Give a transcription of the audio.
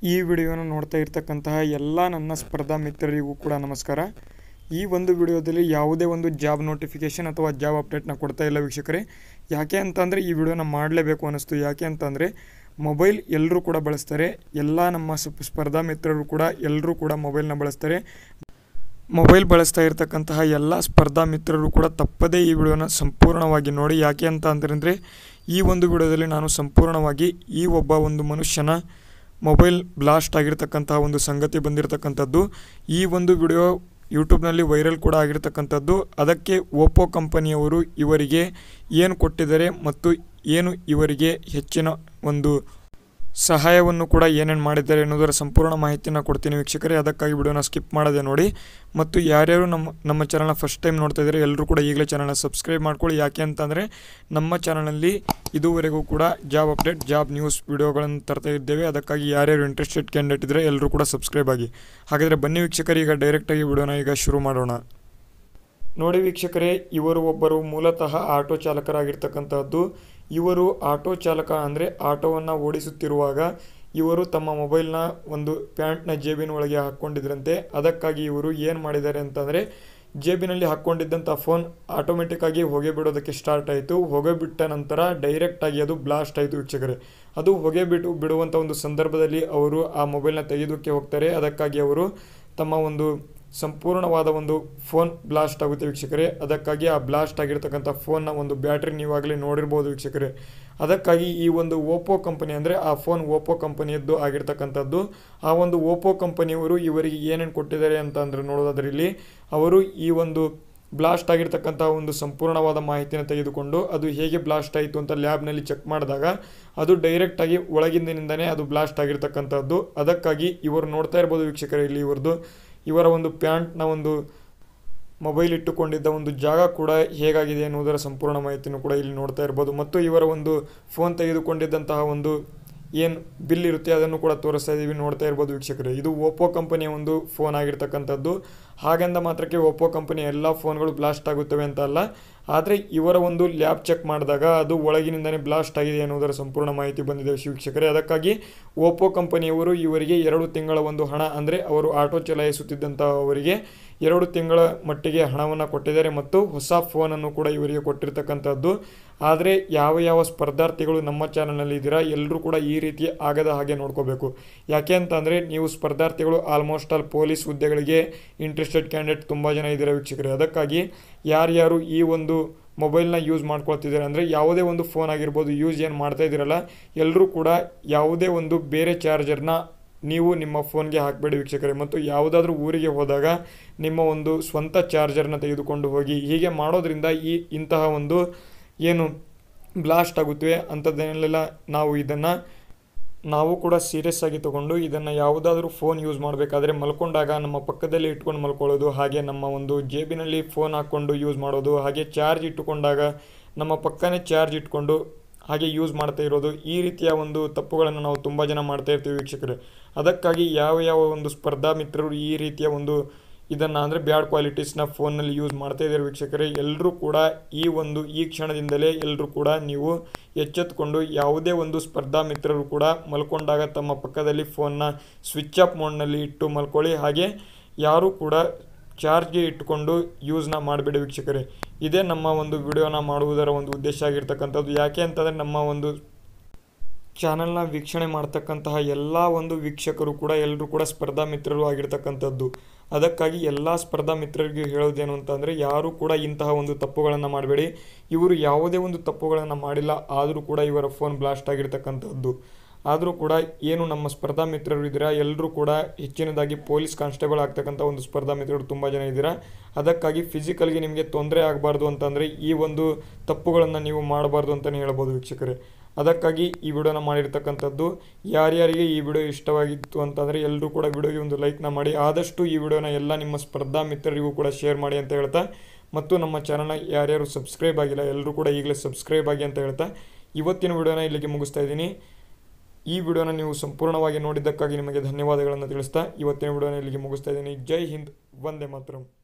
ಈ ವಿಡಿಯೋನ ನೋಡ್ತಾ ಇರ್ತಕ್ಕಂತಹ ಎಲ್ಲ ನನ್ನ ಸ್ಪರ್ಧಾ ಮಿತ್ರರಿಗೂ ಕೂಡ ನಮಸ್ಕಾರ ಈ ಒಂದು ವಿಡಿಯೋದಲ್ಲಿ ಯಾವುದೇ ಒಂದು ಜಾಬ್ ನೋಟಿಫಿಕೇಷನ್ ಅಥವಾ ಜಾಬ್ ಅಪ್ಡೇಟ್ನ ಕೊಡ್ತಾ ಇಲ್ಲ ವೀಕ್ಷಕರೇ ಯಾಕೆ ಅಂತಂದರೆ ಈ ವಿಡಿಯೋನ ಮಾಡಲೇಬೇಕು ಅನ್ನಿಸ್ತು ಯಾಕೆ ಅಂತಂದರೆ ಮೊಬೈಲ್ ಎಲ್ಲರೂ ಕೂಡ ಬಳಸ್ತಾರೆ ಎಲ್ಲ ನಮ್ಮ ಸ್ಪ- ಸ್ಪರ್ಧಾ ಮಿತ್ರರು ಕೂಡ ಎಲ್ಲರೂ ಕೂಡ ಮೊಬೈಲ್ನ ಬಳಸ್ತಾರೆ ಮೊಬೈಲ್ ಬಳಸ್ತಾ ಇರತಕ್ಕಂತಹ ಎಲ್ಲ ಸ್ಪರ್ಧಾ ಮಿತ್ರರು ಕೂಡ ತಪ್ಪದೇ ಈ ವಿಡಿಯೋನ ಸಂಪೂರ್ಣವಾಗಿ ನೋಡಿ ಯಾಕೆ ಅಂತ ಅಂತಂದರೆ ಈ ಒಂದು ವಿಡಿಯೋದಲ್ಲಿ ನಾನು ಸಂಪೂರ್ಣವಾಗಿ ಈ ಒಬ್ಬ ಒಂದು ಮನುಷ್ಯನ ಮೊಬೈಲ್ ಬ್ಲಾಸ್ಟ್ ಆಗಿರ್ತಕ್ಕಂತಹ ಒಂದು ಸಂಗತಿ ಬಂದಿರತಕ್ಕಂಥದ್ದು ಈ ಒಂದು ವಿಡಿಯೋ ಯೂಟ್ಯೂಬ್ನಲ್ಲಿ ವೈರಲ್ ಕೂಡ ಆಗಿರ್ತಕ್ಕಂಥದ್ದು ಅದಕ್ಕೆ ಓಪೋ ಕಂಪನಿಯವರು ಇವರಿಗೆ ಏನು ಕೊಟ್ಟಿದ್ದಾರೆ ಮತ್ತು ಏನು ಇವರಿಗೆ ಹೆಚ್ಚಿನ ಒಂದು ಸಹಾಯವನ್ನು ಕೂಡ ಏನೇನು ಮಾಡಿದ್ದಾರೆ ಎನ್ನುವುದರ ಸಂಪೂರ್ಣ ಮಾಹಿತಿನ ಕೊಡ್ತೀನಿ ವೀಕ್ಷಕರೇ ಅದಕ್ಕಾಗಿ ವಿಡಿಯೋನ ಸ್ಕಿಪ್ ಮಾಡದೆ ನೋಡಿ ಮತ್ತು ಯಾರ್ಯಾರು ನಮ್ಮ ನಮ್ಮ ಚಾನಲ್ನ ಫಸ್ಟ್ ಟೈಮ್ ನೋಡ್ತಾ ಇದ್ದಾರೆ ಎಲ್ಲರೂ ಕೂಡ ಈಗಲೇ ಚಾನಲ್ನ ಸಬ್ಸ್ಕ್ರೈಬ್ ಮಾಡ್ಕೊಳ್ಳಿ ಯಾಕೆ ಅಂತಂದರೆ ನಮ್ಮ ಚಾನಲಲ್ಲಿ ಇದುವರೆಗೂ ಕೂಡ ಜಾಬ್ ಅಪ್ಡೇಟ್ ಜಾಬ್ ನ್ಯೂಸ್ ವಿಡಿಯೋಗಳನ್ನು ತರ್ತಾ ಇದ್ದೇವೆ ಅದಕ್ಕಾಗಿ ಯಾರ್ಯಾರು ಇಂಟ್ರೆಸ್ಟೆಡ್ ಕ್ಯಾಂಡಿಡೇಟ್ ಇದ್ದರೆ ಎಲ್ಲರೂ ಕೂಡ ಸಬ್ಸ್ಕ್ರೈಬ್ ಆಗಿ ಹಾಗಾದರೆ ಬನ್ನಿ ವೀಕ್ಷಕರು ಈಗ ಡೈರೆಕ್ಟಾಗಿ ವಿಡಿಯೋನ ಈಗ ಶುರು ಮಾಡೋಣ ನೋಡಿ ವೀಕ್ಷಕರೇ ಇವರು ಒಬ್ಬರು ಮೂಲತಃ ಆಟೋ ಚಾಲಕರಾಗಿರ್ತಕ್ಕಂಥದ್ದು ಇವರು ಆಟೋ ಚಾಲಕ ಅಂದರೆ ಆಟೋವನ್ನು ಓಡಿಸುತ್ತಿರುವಾಗ ಇವರು ತಮ್ಮ ಮೊಬೈಲ್ನ ಒಂದು ಪ್ಯಾಂಟ್ನ ಜೇಬಿನ ಒಳಗೆ ಹಾಕ್ಕೊಂಡಿದ್ರಂತೆ ಅದಕ್ಕಾಗಿ ಇವರು ಏನು ಮಾಡಿದ್ದಾರೆ ಅಂತಂದರೆ ಜೇಬಿನಲ್ಲಿ ಹಾಕ್ಕೊಂಡಿದ್ದಂಥ ಫೋನ್ ಆಟೋಮೆಟಿಕ್ಕಾಗಿ ಹೊಗೆ ಬಿಡೋದಕ್ಕೆ ಸ್ಟಾರ್ಟ್ ಆಯಿತು ಹೊಗೆ ಬಿಟ್ಟ ನಂತರ ಡೈರೆಕ್ಟಾಗಿ ಅದು ಬ್ಲಾಸ್ಟ್ ಆಯಿತು ವೀಕ್ಷಕರೇ ಅದು ಹೊಗೆ ಬಿಟ್ಟು ಬಿಡುವಂಥ ಒಂದು ಸಂದರ್ಭದಲ್ಲಿ ಅವರು ಆ ಮೊಬೈಲ್ನ ತೆಗೆಯೋದಕ್ಕೆ ಹೋಗ್ತಾರೆ ಅದಕ್ಕಾಗಿ ಅವರು ತಮ್ಮ ಒಂದು ಸಂಪೂರ್ಣವಾದ ಒಂದು ಫೋನ್ ಬ್ಲಾಸ್ಟ್ ಆಗುತ್ತೆ ವೀಕ್ಷಕರೇ ಅದಕ್ಕಾಗಿ ಆ ಬ್ಲಾಸ್ಟ್ ಆಗಿರ್ತಕ್ಕಂಥ ಫೋನ್ನ ಒಂದು ಬ್ಯಾಟ್ರಿ ನೀವಾಗಲೇ ನೋಡಿರ್ಬೋದು ವೀಕ್ಷಕರೇ ಅದಕ್ಕಾಗಿ ಈ ಒಂದು ಓಪೋ ಕಂಪನಿ ಅಂದರೆ ಆ ಫೋನ್ ಓಪೋ ಕಂಪನಿಯದ್ದು ಆಗಿರ್ತಕ್ಕಂಥದ್ದು ಆ ಒಂದು ಓಪೋ ಕಂಪನಿಯವರು ಇವರಿಗೆ ಏನೇನು ಕೊಟ್ಟಿದ್ದಾರೆ ಅಂತ ಅಂದರೆ ನೋಡೋದಾದ್ರೆ ಇಲ್ಲಿ ಅವರು ಈ ಒಂದು ಬ್ಲಾಸ್ಟ್ ಆಗಿರ್ತಕ್ಕಂಥ ಒಂದು ಸಂಪೂರ್ಣವಾದ ಮಾಹಿತಿನ ತೆಗೆದುಕೊಂಡು ಅದು ಹೇಗೆ ಬ್ಲಾಸ್ಟ್ ಆಯಿತು ಅಂತ ಲ್ಯಾಬ್ನಲ್ಲಿ ಚೆಕ್ ಮಾಡಿದಾಗ ಅದು ಡೈರೆಕ್ಟಾಗಿ ಒಳಗಿಂದಿನಿಂದನೇ ಅದು ಬ್ಲಾಸ್ಟ್ ಆಗಿರ್ತಕ್ಕಂಥದ್ದು ಅದಕ್ಕಾಗಿ ಇವರು ನೋಡ್ತಾ ಇರ್ಬೋದು ವೀಕ್ಷಕರೇ ಇಲ್ಲಿ ಇವ್ರದ್ದು ಇವರ ಒಂದು ಪ್ಯಾಂಟ್ನ ಒಂದು ಮೊಬೈಲ್ ಇಟ್ಟುಕೊಂಡಿದ್ದ ಒಂದು ಜಾಗ ಕೂಡ ಹೇಗಾಗಿದೆ ಎನ್ನುವುದರ ಸಂಪೂರ್ಣ ಮಾಹಿತಿನೂ ಕೂಡ ಇಲ್ಲಿ ನೋಡ್ತಾ ಇರ್ಬೋದು ಮತ್ತು ಇವರ ಒಂದು ಫೋನ್ ತೆಗೆದುಕೊಂಡಿದ್ದಂತಹ ಒಂದು ಏನು ಬಿಲ್ ಇರುತ್ತೆ ಅದನ್ನು ಕೂಡ ತೋರಿಸ್ತಾ ಇದ್ದೀವಿ ನೋಡ್ತಾ ಇರ್ಬೋದು ವೀಕ್ಷಕರೇ ಇದು ಓಪೋ ಕಂಪನಿಯ ಒಂದು ಫೋನ್ ಆಗಿರ್ತಕ್ಕಂಥದ್ದು ಹಾಗೆಂದ ಮಾತ್ರಕ್ಕೆ ಓಪೋ ಕಂಪನಿಯ ಎಲ್ಲ ಫೋನ್ಗಳು ಬ್ಲಾಸ್ಟ್ ಆಗುತ್ತವೆ ಅಂತ ಅಲ್ಲ ಆದರೆ ಇವರ ಒಂದು ಲ್ಯಾಬ್ ಚೆಕ್ ಮಾಡಿದಾಗ ಅದು ಒಳಗಿನಿಂದನೇ ಬ್ಲಾಸ್ಟ್ ಆಗಿದೆ ಎನ್ನುವುದರ ಸಂಪೂರ್ಣ ಮಾಹಿತಿ ಬಂದಿದೆ ವೀಕ್ಷಕರೇ ಅದಕ್ಕಾಗಿ ಓಪೋ ಕಂಪನಿಯವರು ಇವರಿಗೆ ಎರಡು ತಿಂಗಳ ಒಂದು ಹಣ ಅಂದರೆ ಅವರು ಆಟೋ ಚಲಾಯಿಸುತ್ತಿದ್ದಂತಹ ಅವರಿಗೆ ಎರಡು ತಿಂಗಳ ಮಟ್ಟಿಗೆ ಹಣವನ್ನು ಕೊಟ್ಟಿದ್ದಾರೆ ಮತ್ತು ಹೊಸ ಫೋನನ್ನು ಕೂಡ ಇವರಿಗೆ ಕೊಟ್ಟಿರ್ತಕ್ಕಂಥದ್ದು ಆದರೆ ಯಾವ ಯಾವ ಸ್ಪರ್ಧಾರ್ಥಿಗಳು ನಮ್ಮ ಚಾನಲ್ನಲ್ಲಿ ಇದ್ದೀರಾ ಎಲ್ಲರೂ ಕೂಡ ಈ ರೀತಿ ಆಗದ ಹಾಗೆ ನೋಡ್ಕೋಬೇಕು ಯಾಕೆ ಅಂತ ಅಂದರೆ ನೀವು ಸ್ಪರ್ಧಾರ್ಥಿಗಳು ಆಲ್ಮೋಸ್ಟ್ ಆಲ್ ಪೊಲೀಸ್ ಹುದ್ದೆಗಳಿಗೆ ಇಂಟ್ರೆಸ್ಟೆಡ್ ಕ್ಯಾಂಡಿಡೇಟ್ ತುಂಬ ಜನ ಇದ್ದಾರೆ ವೀಕ್ಷಕರೇ ಅದಕ್ಕಾಗಿ ಯಾರ್ಯಾರು ಈ ಒಂದು ಮೊಬೈಲ್ನ ಯೂಸ್ ಮಾಡ್ಕೊಳ್ತಿದ್ದಾರೆ ಅಂದರೆ ಯಾವುದೇ ಒಂದು ಫೋನ್ ಆಗಿರ್ಬೋದು ಯೂಸ್ ಏನು ಮಾಡ್ತಾ ಇದ್ದೀರಲ್ಲ ಎಲ್ಲರೂ ಕೂಡ ಯಾವುದೇ ಒಂದು ಬೇರೆ ಚಾರ್ಜರ್ನ ನೀವು ನಿಮ್ಮ ಫೋನ್ಗೆ ಹಾಕಬೇಡಿ ವೀಕ್ಷಕರೇ ಮತ್ತು ಯಾವುದಾದ್ರೂ ಊರಿಗೆ ಹೋದಾಗ ನಿಮ್ಮ ಒಂದು ಸ್ವಂತ ಚಾರ್ಜರ್ನ ತೆಗೆದುಕೊಂಡು ಹೋಗಿ ಹೀಗೆ ಮಾಡೋದ್ರಿಂದ ಈ ಇಂತಹ ಒಂದು ಏನು ಬ್ಲಾಸ್ಟ್ ಆಗುತ್ತವೆ ಅಂಥದ್ದನ್ನೆಲ್ಲ ನಾವು ಇದನ್ನು ನಾವು ಕೂಡ ಸೀರಿಯಸ್ ಆಗಿ ತಗೊಂಡು ಇದನ್ನು ಯಾವುದಾದ್ರೂ ಫೋನ್ ಯೂಸ್ ಮಾಡಬೇಕಾದ್ರೆ ಮಲ್ಕೊಂಡಾಗ ನಮ್ಮ ಪಕ್ಕದಲ್ಲಿ ಇಟ್ಕೊಂಡು ಮಲ್ಕೊಳ್ಳೋದು ಹಾಗೆ ನಮ್ಮ ಒಂದು ಜೇಬಿನಲ್ಲಿ ಫೋನ್ ಹಾಕ್ಕೊಂಡು ಯೂಸ್ ಮಾಡೋದು ಹಾಗೆ ಚಾರ್ಜ್ ಇಟ್ಟುಕೊಂಡಾಗ ನಮ್ಮ ಪಕ್ಕನೇ ಚಾರ್ಜ್ ಇಟ್ಕೊಂಡು ಹಾಗೆ ಯೂಸ್ ಮಾಡ್ತಾ ಇರೋದು ಈ ರೀತಿಯ ಒಂದು ತಪ್ಪುಗಳನ್ನು ನಾವು ತುಂಬ ಜನ ಮಾಡ್ತಾ ಇರ್ತೀವಿ ವೀಕ್ಷಕರೇ ಅದಕ್ಕಾಗಿ ಯಾವ ಯಾವ ಒಂದು ಸ್ಪರ್ಧಾ ಮಿತ್ರರು ಈ ರೀತಿಯ ಒಂದು ಇದನ್ನು ಅಂದರೆ ಬ್ಯಾಡ್ ಕ್ವಾಲಿಟೀಸ್ನ ಫೋನ್ನಲ್ಲಿ ಯೂಸ್ ಮಾಡ್ತಾ ಇದ್ದಾರೆ ವೀಕ್ಷಕರೇ ಎಲ್ಲರೂ ಕೂಡ ಈ ಒಂದು ಈ ಕ್ಷಣದಿಂದಲೇ ಎಲ್ಲರೂ ಕೂಡ ನೀವು ಎಚ್ಚೆತ್ತುಕೊಂಡು ಯಾವುದೇ ಒಂದು ಸ್ಪರ್ಧಾ ಮಿತ್ರರು ಕೂಡ ಮಲ್ಕೊಂಡಾಗ ತಮ್ಮ ಪಕ್ಕದಲ್ಲಿ ಫೋನ್ನ ಸ್ವಿಚ್ ಆಫ್ ಮೋಡ್ನಲ್ಲಿ ಇಟ್ಟು ಮಲ್ಕೊಳ್ಳಿ ಹಾಗೆ ಯಾರೂ ಕೂಡ ಚಾರ್ಜ್ಗೆ ಇಟ್ಟುಕೊಂಡು ಯೂಸ್ನ ಮಾಡಬೇಡಿ ವೀಕ್ಷಕರೇ ಇದೇ ನಮ್ಮ ಒಂದು ವಿಡಿಯೋನ ಮಾಡುವುದರ ಒಂದು ಉದ್ದೇಶ ಆಗಿರ್ತಕ್ಕಂಥದ್ದು ಯಾಕೆ ಅಂತಂದರೆ ನಮ್ಮ ಒಂದು ಚಾನಲ್ನ ವೀಕ್ಷಣೆ ಮಾಡ್ತಕ್ಕಂತಹ ಎಲ್ಲ ಒಂದು ವೀಕ್ಷಕರು ಕೂಡ ಎಲ್ಲರೂ ಕೂಡ ಸ್ಪರ್ಧಾ ಮಿತ್ರರು ಆಗಿರ್ತಕ್ಕಂಥದ್ದು ಅದಕ್ಕಾಗಿ ಎಲ್ಲ ಸ್ಪರ್ಧಾ ಮಿತ್ರರಿಗೆ ಹೇಳೋದೇನು ಅಂತಂದರೆ ಯಾರೂ ಕೂಡ ಇಂತಹ ಒಂದು ತಪ್ಪುಗಳನ್ನು ಮಾಡಬೇಡಿ ಇವರು ಯಾವುದೇ ಒಂದು ತಪ್ಪುಗಳನ್ನು ಮಾಡಿಲ್ಲ ಆದರೂ ಕೂಡ ಇವರ ಫೋನ್ ಬ್ಲಾಸ್ಟ್ ಆಗಿರ್ತಕ್ಕಂಥದ್ದು ಆದರೂ ಕೂಡ ಏನು ನಮ್ಮ ಸ್ಪರ್ಧಾ ಮಿತ್ರರು ಇದ್ದೀರಾ ಎಲ್ಲರೂ ಕೂಡ ಹೆಚ್ಚಿನದಾಗಿ ಪೊಲೀಸ್ ಕಾನ್ಸ್ಟೇಬಲ್ ಆಗ್ತಕ್ಕಂಥ ಒಂದು ಸ್ಪರ್ಧಾ ಮಿತ್ರರು ತುಂಬ ಜನ ಇದ್ದೀರಾ ಅದಕ್ಕಾಗಿ ಫಿಸಿಕಲ್ಗೆ ನಿಮಗೆ ತೊಂದರೆ ಆಗಬಾರ್ದು ಅಂತಂದರೆ ಈ ಒಂದು ತಪ್ಪುಗಳನ್ನು ನೀವು ಮಾಡಬಾರ್ದು ಅಂತಲೇ ಹೇಳ್ಬೋದು ವೀಕ್ಷಕರೇ ಅದಕ್ಕಾಗಿ ಈ ವಿಡಿಯೋನ ಮಾಡಿರ್ತಕ್ಕಂಥದ್ದು ಯಾರ್ಯಾರಿಗೆ ಈ ವಿಡಿಯೋ ಇಷ್ಟವಾಗಿತ್ತು ಅಂತಂದರೆ ಎಲ್ಲರೂ ಕೂಡ ವಿಡಿಯೋಗೆ ಒಂದು ಲೈಕ್ನ ಮಾಡಿ ಆದಷ್ಟು ಈ ವಿಡಿಯೋನ ಎಲ್ಲ ನಿಮ್ಮ ಸ್ಪರ್ಧಾ ಮಿತ್ರರಿಗೂ ಕೂಡ ಶೇರ್ ಮಾಡಿ ಅಂತ ಹೇಳ್ತಾ ಮತ್ತು ನಮ್ಮ ಚಾನಲ್ನ ಯಾರ್ಯಾರು ಸಬ್ಸ್ಕ್ರೈಬ್ ಆಗಿಲ್ಲ ಎಲ್ಲರೂ ಕೂಡ ಈಗಲೇ ಸಬ್ಸ್ಕ್ರೈಬ್ ಆಗಿ ಅಂತ ಹೇಳ್ತಾ ಇವತ್ತಿನ ವಿಡಿಯೋನ ಇಲ್ಲಿಗೆ ಮುಗಿಸ್ತಾ ಇದ್ದೀನಿ ಈ ವಿಡಿಯೋನ ನೀವು ಸಂಪೂರ್ಣವಾಗಿ ನೋಡಿದ್ದಕ್ಕಾಗಿ ನಿಮಗೆ ಧನ್ಯವಾದಗಳನ್ನು ತಿಳಿಸ್ತಾ ಇವತ್ತಿನ ವಿಡಿಯೋನ ಇಲ್ಲಿಗೆ ಮುಗಿಸ್ತಾ ಇದ್ದೀನಿ ಜೈ ಹಿಂದ್ ವಂದೇ ಮಾತರಂ